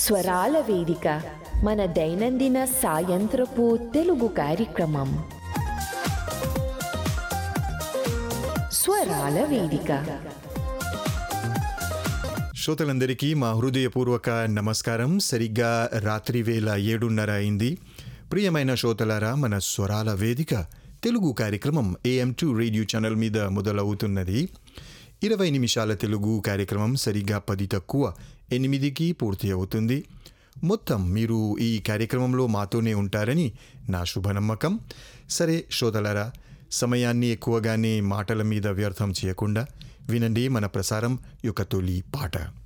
స్వరాల వేదిక మన దైనందిన సాయంత్రపు తెలుగు కార్యక్రమం స్వరాల వేదిక శ్రోతలందరికీ మా హృదయపూర్వక నమస్కారం సరిగ్గా రాత్రి వేళ ఏడున్నర అయింది ప్రియమైన శ్రోతలారా మన స్వరాల వేదిక తెలుగు కార్యక్రమం ఏఎం టూ రేడియో ఛానల్ మీద మొదలవుతున్నది ఇరవై నిమిషాల తెలుగు కార్యక్రమం సరిగ్గా పది తక్కువ ఎనిమిదికి పూర్తి అవుతుంది మొత్తం మీరు ఈ కార్యక్రమంలో మాతోనే ఉంటారని నా శుభనమ్మకం సరే శ్రోతలారా సమయాన్ని ఎక్కువగానే మాటల మీద వ్యర్థం చేయకుండా వినండి మన ప్రసారం యొక్క తొలి పాట